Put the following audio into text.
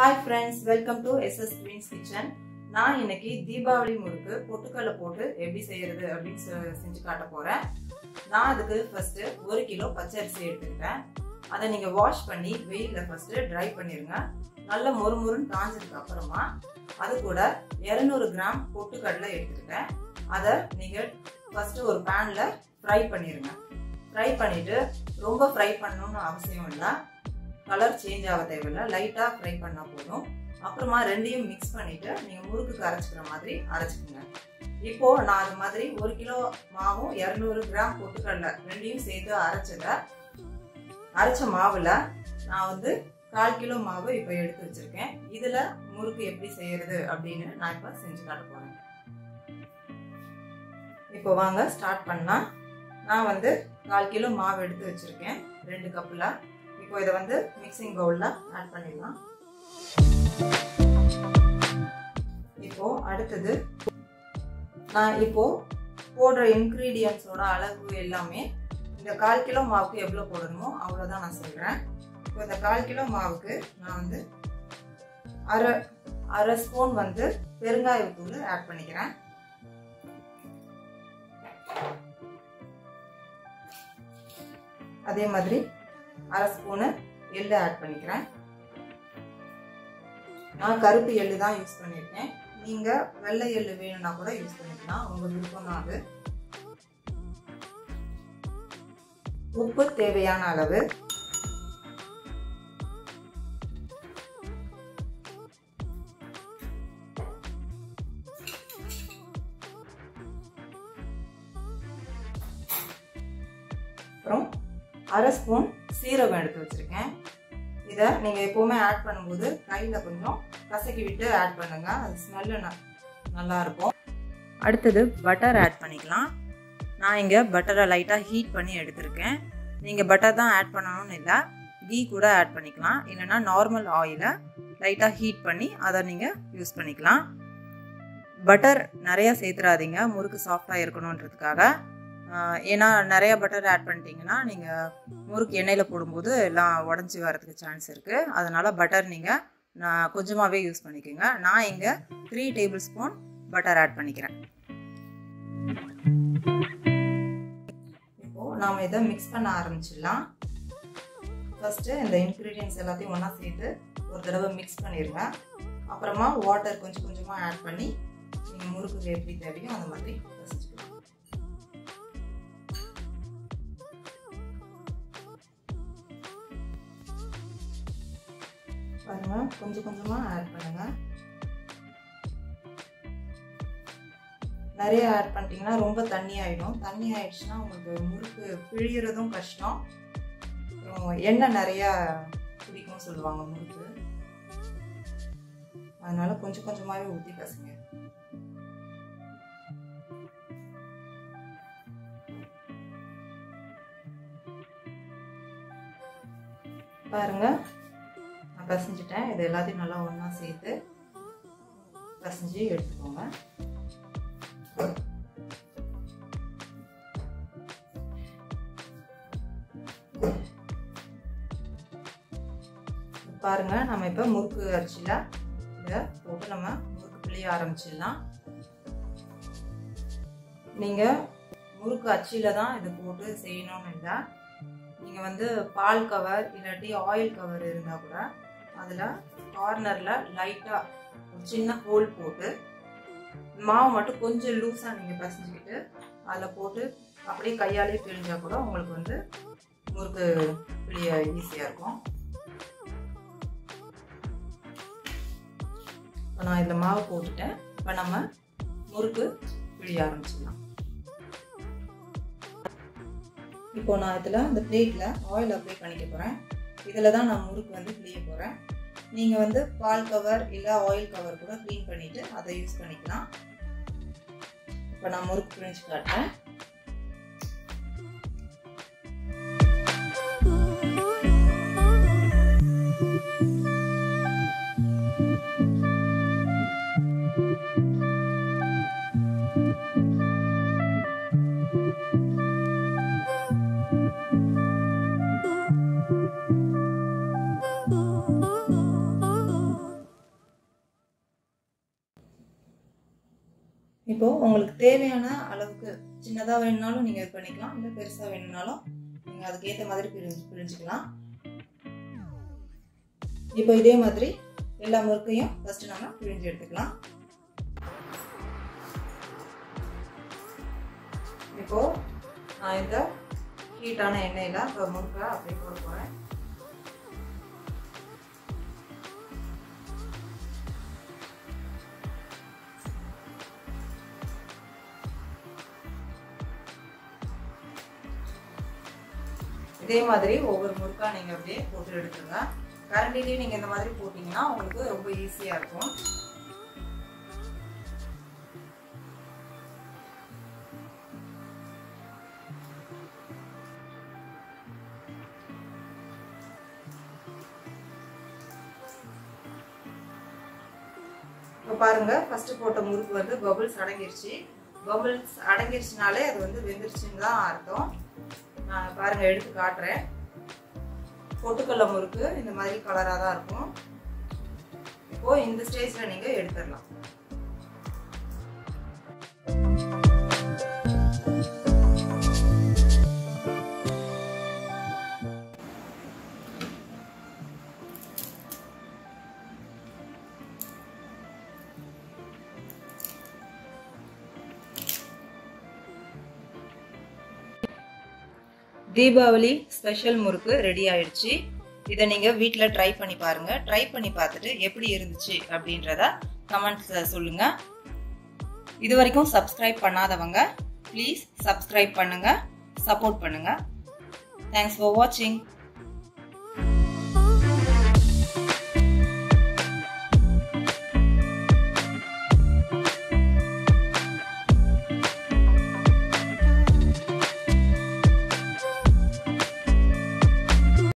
hi friends welcome to SS Queens Kitchen நான் இன்னைக்கு தீபாவளி முறுக்கு பொட்டுக்கல்ல போட்டு எப்படி செய்யறது அப்படின்னு செ- செஞ்சு காட்ட போறேன் நான் அதுக்கு ஃபர்ஸ்ட் ஒரு கிலோ பச்சரிசி எடுத்துக்கிட்டேன் அதை நீங்க வாஷ் பண்ணி வெயில்ல ஃபர்ஸ்ட் ட்ரை பண்ணிருங்க நல்ல மொறுமொறுன்னு காஞ்சதுக்கு அப்புறமா அது கூட 200 கிராம் பொட்டுக்கடலை எடுத்துக்கிட்டேன் அதை நீங்க ஃபர்ஸ்ட் ஒரு பேன்ல ஃப்ரை பண்ணிருங்க ஃப்ரை பண்ணிட்டு ரொம்ப ஃப்ரை பண்ணணும்னு அவசியம் இல்லை கலர் சேஞ்ச் ஆக தேவையில்லை லைட்டாக ஃப்ரை பண்ணால் போதும் அப்புறமா ரெண்டையும் மிக்ஸ் பண்ணிட்டு நீங்கள் முறுக்குக்கு அரைச்சிக்கிற மாதிரி அரைச்சிக்கோங்க இப்போ நான் அது மாதிரி ஒரு கிலோ மாவும் இரநூறு கிராம் பொட்டுக்கடலை ரெண்டையும் சேர்த்து அரைச்சத அரைச்ச மாவில் நான் வந்து கால் கிலோ மாவு இப்போ எடுத்து வச்சிருக்கேன் இதில் முறுக்கு எப்படி செய்யறது அப்படின்னு நான் இப்போ செஞ்சு காட்ட போகிறேன் இப்போ வாங்க ஸ்டார்ட் பண்ணலாம் நான் வந்து கால் கிலோ மாவு எடுத்து வச்சிருக்கேன் ரெண்டு கப்பில் இப்போ இதை வந்து மிக்சிங் பவுலில் ஆட் பண்ணிடலாம் இப்போ அடுத்தது நான் இப்போ போடுற இன்க்ரீடியன்ஸோட அளவு எல்லாமே இந்த கால் கிலோ மாவுக்கு எவ்வளோ போடணுமோ அவ்வளோதான் நான் சொல்கிறேன் இப்போ இந்த கால் கிலோ மாவுக்கு நான் வந்து அரை அரை ஸ்பூன் வந்து பெருங்காயத்தூள் ஆட் பண்ணிக்கிறேன் அதே மாதிரி அரை ஸ்பூனு எள்ளு ஆட் பண்ணிக்கிறேன் நான் கருப்பு எள்ளு தான் யூஸ் பண்ணியிருக்கேன் நீங்கள் வெள்ளை எள்ளு வேணும்னா கூட யூஸ் பண்ணிக்கலாம் உங்கள் விருப்பம் தான் அது உப்பு தேவையான அளவு அப்புறம் அரை ஸ்பூன் சீரகம் எடுத்து வச்சுருக்கேன் இதை நீங்கள் எப்போவுமே ஆட் பண்ணும்போது கையில் கொஞ்சம் கசக்கி விட்டு ஆட் பண்ணுங்க அது ஸ்மெல்லு நல்லா இருக்கும் அடுத்தது பட்டர் ஆட் பண்ணிக்கலாம் நான் இங்கே பட்டரை லைட்டாக ஹீட் பண்ணி எடுத்திருக்கேன் நீங்கள் பட்டர் தான் ஆட் பண்ணணும்னு இல்லை கீ கூட ஆட் பண்ணிக்கலாம் இல்லைன்னா நார்மல் ஆயிலை லைட்டாக ஹீட் பண்ணி அதை நீங்கள் யூஸ் பண்ணிக்கலாம் பட்டர் நிறையா சேர்த்துறாதீங்க முறுக்கு சாஃப்டாக இருக்கணுன்றதுக்காக ஏன்னா நிறைய பட்டர் ஆட் பண்ணிட்டீங்கன்னா நீங்கள் முறுக்கு எண்ணெயில் போடும்போது எல்லாம் உடஞ்சி வரதுக்கு சான்ஸ் இருக்குது அதனால் பட்டர் நீங்கள் நான் கொஞ்சமாகவே யூஸ் பண்ணிக்கோங்க நான் இங்கே three table spoon butter add பண்ணிக்கிறேன் இப்போது நாம் இதை மிக்ஸ் பண்ண ஆரம்பிச்சிடலாம் ஃபஸ்ட்டு இந்த இன்க்ரீடியன்ஸ் எல்லாத்தையும் ஒன்றா சேர்த்து ஒரு தடவை மிக்ஸ் பண்ணிடுங்க அப்புறமா வாட்டர் கொஞ்சம் கொஞ்சமாக ஆட் பண்ணி நீங்கள் முறுக்கு எப்படி தேவையோ அந்த மாதிரி பசிச்சுக்கலாம் பாருங்க கொஞ்சம் கொஞ்சமாக ஆட் பண்ணுங்க நிறைய ஆட் பண்ணிட்டீங்கன்னா ரொம்ப தண்ணி ஆகிடும் தண்ணி ஆயிடுச்சுன்னா உங்களுக்கு முறுக்கு பிழியறதும் கஷ்டம் அப்புறம் எண்ணெய் நிறையா பிடிக்கும் சொல்லுவாங்க முறுக்கு அதனால கொஞ்சம் கொஞ்சமாகவே ஊற்றி பசங்க பாருங்க நான் பசஞ்சிட்டேன் இது எல்லாத்தையும் நல்லா ஒன்றா சேர்த்து பசஞ்சு எடுத்துக்கோங்க பாருங்க நம்ம இப்போ முறுக்கு அரிசியில் இதை போட்டு நம்ம முறுக்கு பிழிய ஆரம்பிச்சிடலாம் நீங்கள் முறுக்கு அச்சியில் தான் இது போட்டு செய்யணும்னு இல்லை நீங்கள் வந்து பால் கவர் இல்லாட்டி ஆயில் கவர் இருந்தால் கூட அதில் கார்னரில் லைட்டாக ஒரு சின்ன ஹோல் போட்டு மாவு மட்டும் கொஞ்சம் லூஸாக நீங்கள் பசஞ்சிக்கிட்டு அதில் போட்டு அப்படியே கையாலே பிழிஞ்சால் கூட உங்களுக்கு வந்து முறுக்கு பிழிய ஈஸியாக இருக்கும் இப்போ நான் இதில் மாவு போட்டுட்டேன் இப்போ நம்ம முறுக்கு பிழிய ஆரம்பிச்சிடலாம் இப்போ நான் இதில் இந்த பிளேட்டில் ஆயில் அப்ளை பண்ணிக்க போகிறேன் இதில் தான் நான் முறுக்கு வந்து பிழிய போகிறேன் நீங்கள் வந்து பால் கவர் இல்லை ஆயில் கவர் கூட க்ளீன் பண்ணிவிட்டு அதை யூஸ் பண்ணிக்கலாம் இப்போ நான் முறுக்கு பிழிஞ்சு காட்டுறேன் இப்போ உங்களுக்கு தேவையான அளவுக்கு சின்னதாக வேணும்னாலும் நீங்கள் இது பண்ணிக்கலாம் இல்லை பெருசாக வேணும்னாலும் நீங்கள் அதுக்கேற்ற மாதிரி பிரிஞ்சு பிரிஞ்சுக்கலாம் இப்போ இதே மாதிரி எல்லா முறுக்கையும் ஃபஸ்ட்டு நம்ம பிழிஞ்சு எடுத்துக்கலாம் இப்போ நான் இந்த ஹீட்டான எண்ணெயில் இப்போ முறுக்கை அப்படி போட போகிறேன் இதே மாதிரி ஒவ்வொரு முறுக்கா நீங்கள் அப்படியே போட்டு எடுத்துங்க கரண்டிலையும் நீங்கள் இந்த மாதிரி போட்டிங்கன்னா உங்களுக்கு ரொம்ப ஈஸியாக இருக்கும் இப்போ பாருங்க ஃபர்ஸ்ட் போட்ட முறுக்கு வந்து பபுள்ஸ் அடங்கிருச்சு பபுள்ஸ் அடங்கிருச்சுனாலே அது வந்து வெந்துருச்சுன்னு தான் அர்த்தம் நான் பாருங்க எடுத்து காட்டுறேன் பொட்டுக்கடல முறுக்கு இந்த மாதிரி கலராக தான் இருக்கும் இப்போ இந்த ஸ்டேஜில் நீங்கள் எடுத்துடலாம் தீபாவளி ஸ்பெஷல் முறுக்கு ரெடி ஆயிடுச்சு இதை நீங்கள் வீட்டில் ட்ரை பண்ணி பாருங்கள் ட்ரை பண்ணி பார்த்துட்டு எப்படி இருந்துச்சு அப்படின்றத கமெண்ட்ஸில் சொல்லுங்கள் இது வரைக்கும் சப்ஸ்கிரைப் பண்ணாதவங்க ப்ளீஸ் சப்ஸ்கிரைப் பண்ணுங்கள் சப்போர்ட் பண்ணுங்கள் தேங்க்ஸ் ஃபார் வாட்சிங்